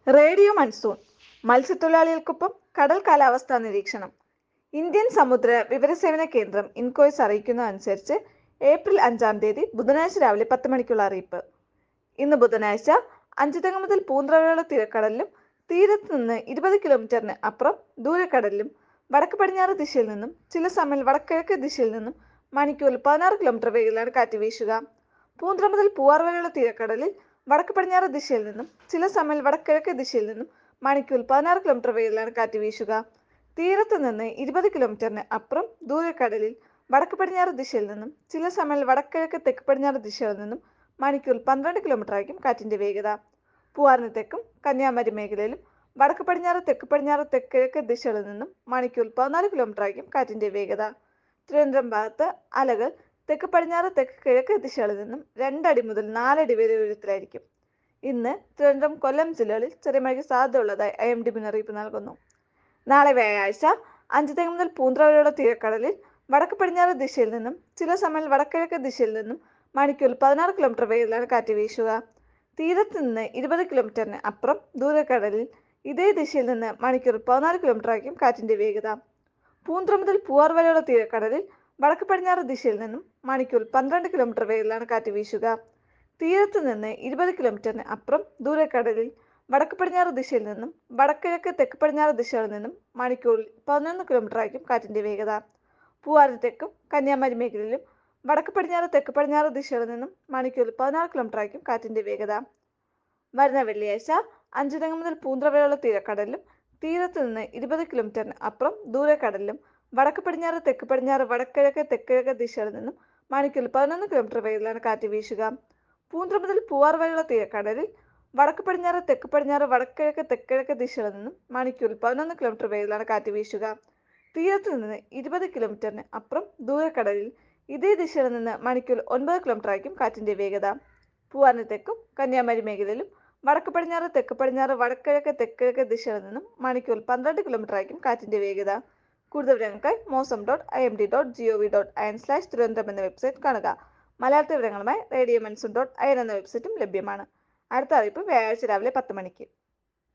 radio monsoon മത്സ്യത്തൊഴിലാളികൾക്കൊപ്പം കടൽ കാലാവസ്ഥാ നിരീക്ഷണം ഇന്ത്യൻ സമുദ്ര വിവരസേവന കേന്ദ്രം ഇൻകോയ്സ് അറിയിക്കുന്നതനുസരിച്ച് ഏപ്രിൽ അഞ്ചാം തീയതി ബുധനാഴ്ച രാവിലെ പത്ത് മണിക്കുള്ള അറിയിപ്പ് ഇന്ന് ബുധനാഴ്ച അഞ്ചുതെങ്ങ് മുതൽ പൂന്തറ വരെയുള്ള തീരക്കടലിലും തീരത്ത് നിന്ന് ഇരുപത് കിലോമീറ്ററിന് അപ്പുറം ദൂരക്കടലിലും വടക്ക് പടിഞ്ഞാറ് ദിശയിൽ നിന്നും ചില സമയം വടക്കിഴക്ക് ദിശയിൽ നിന്നും മണിക്കൂറിൽ പതിനാറ് കിലോമീറ്റർ വേഗത്തിലാണ് കാറ്റ് വീശുക പൂന്തറ മുതൽ പൂവാർ വരെയുള്ള തീരക്കടലിൽ വടക്ക് പടിഞ്ഞാറ് ദിശയിൽ നിന്നും ചില സമയം വടക്കിഴക്ക് ദിശയിൽ നിന്നും മണിക്കൂറിൽ പതിനാറ് കിലോമീറ്റർ വേഗത്തിലാണ് കാറ്റ് വീശുക തീരത്ത് നിന്ന് ഇരുപത് കിലോമീറ്ററിന് അപ്പുറം ദൂരക്കടലിൽ വടക്ക് പടിഞ്ഞാറ് ദിശയിൽ നിന്നും ചില സമയം വടക്കിഴക്ക് തെക്ക് പടിഞ്ഞാറ് ദിശയിൽ നിന്നും മണിക്കൂറിൽ പന്ത്രണ്ട് കിലോമീറ്റർ ആയിരിക്കും കാറ്റിന്റെ വേഗത പൂവാറിന് തെക്കും കന്യാകുമാരി മേഖലയിലും വടക്ക് പടിഞ്ഞാറ് തെക്ക് പടിഞ്ഞാറ് തെക്കിഴക്ക് ദിശകളിൽ നിന്നും മണിക്കൂറിൽ പതിനാല് കിലോമീറ്റർ ആയിരിക്കും കാറ്റിന്റെ വേഗത തിരുവനന്തപുരം ഭാഗത്ത് അലകൾ തെക്ക് പടിഞ്ഞാറ് തെക്ക് കിഴക്ക് ദിശകളിൽ നിന്നും രണ്ടടി മുതൽ നാലടി വരെ ഉയരത്തിലായിരിക്കും ഇന്ന് തിരുവനന്തപുരം കൊല്ലം ജില്ലകളിൽ ചെറിയ മഴയ്ക്ക് സാധ്യതയുള്ളതായി ഐ എം ഡി മുന്നറിയിപ്പ് നൽകുന്നു നാളെ വ്യാഴാഴ്ച അഞ്ച് തെങ്ങ് മുതൽ പൂന്തറ വരെയുള്ള തീരക്കടലിൽ വടക്ക് പടിഞ്ഞാറ് ദിശയിൽ നിന്നും ചില സമയം വടക്കിഴക്ക് ദിശയിൽ നിന്നും മണിക്കൂറിൽ പതിനാറ് കിലോമീറ്റർ വേഗത്തിലാണ് കാറ്റ് വീശുക തീരത്ത് നിന്ന് ഇരുപത് കിലോമീറ്ററിന് അപ്പുറം ദൂരക്കടലിൽ ഇതേ ദിശയിൽ നിന്ന് മണിക്കൂറിൽ പതിനാല് കിലോമീറ്റർ ആയിരിക്കും കാറ്റിന്റെ വേഗത പൂന്തറ മുതൽ പൂവാർ വരെയുള്ള തീരക്കടലിൽ വടക്ക് പടിഞ്ഞാറ് ദിശയിൽ നിന്നും മണിക്കൂറിൽ പന്ത്രണ്ട് കിലോമീറ്റർ വേഗത്തിലാണ് കാറ്റ് വീശുക തീരത്ത് നിന്ന് ഇരുപത് കിലോമീറ്ററിന് അപ്പുറം ദൂരക്കടലിൽ വടക്ക് പടിഞ്ഞാറ് ദിശയിൽ നിന്നും വടക്കിഴക്ക് തെക്ക് പടിഞ്ഞാറ് ദിശകളിൽ നിന്നും മണിക്കൂറിൽ പതിനൊന്ന് കിലോമീറ്റർ ആയിരിക്കും കാറ്റിന്റെ വേഗത പൂവാറിന് തെക്കും കന്യാകുമാരി മേഖലയിലും വടക്ക് പടിഞ്ഞാറ് തെക്ക് പടിഞ്ഞാറ് ദിശകളിൽ നിന്നും മണിക്കൂറിൽ പതിനാറ് കിലോമീറ്റർ ആയിരിക്കും കാറ്റിന്റെ വേഗത വരുന്ന വെള്ളിയാഴ്ച അഞ്ചു തെങ്ങ് മുതൽ പൂന്തറ വരെയുള്ള തീരക്കടലിലും തീരത്ത് നിന്ന് ഇരുപത് കിലോമീറ്ററിന് അപ്പുറം ദൂരക്കടലിലും വടക്ക് പടിഞ്ഞാറ് തെക്ക് പടിഞ്ഞാറ് വടക്കിഴക്ക് തെക്കിഴക്ക് ദിശകളിൽ നിന്നും മണിക്കൂറിൽ പതിനൊന്ന് കിലോമീറ്റർ വേഗത്തിലാണ് കാറ്റ് വീശുക പൂന്തറ മുതൽ പൂവാർ വരെയുള്ള തീരക്കടലിൽ വടക്ക് പടിഞ്ഞാറ് തെക്ക് പടിഞ്ഞാറ് വടക്കിഴക്ക് തെക്കിഴക്ക് ദിശകളിൽ നിന്നും മണിക്കൂറിൽ പതിനൊന്ന് കിലോമീറ്റർ വേഗത്തിലാണ് കാറ്റ് വീശുക തീരത്ത് നിന്ന് ഇരുപത് കിലോമീറ്ററിന് അപ്പുറം ദൂരക്കടലിൽ ഇതേ ദിശയിൽ നിന്ന് മണിക്കൂറിൽ ഒൻപത് കിലോമീറ്റർ ആയിരിക്കും കാറ്റിന്റെ വേഗത പൂവാറിന് തെക്കും കന്യാകുമാരി മേഖലയിലും വടക്ക് പടിഞ്ഞാറ് തെക്ക് പടിഞ്ഞാറ് വടക്കിഴക്ക് തെക്കിഴക്ക് ദിശകളിൽ നിന്നും മണിക്കൂറിൽ പന്ത്രണ്ട് കിലോമീറ്റർ ആയിരിക്കും കാറ്റിന്റെ വേഗത കൂടുതൽ വിവരങ്ങൾക്കായി Mausam dot I M D dot G O V dot I N slash Thiruvananthapuram എന്ന വെബ്സൈറ്റ് കാണുക മലയാളത്തിൽ വിവരങ്ങളുമായി radio monsoon dot I N എന്ന വെബ്സൈറ്റും ലഭ്യമാണ് അടുത്ത അറിയിപ്പ് വ്യാഴാഴ്ച രാവിലെ പത്ത് മണിക്ക്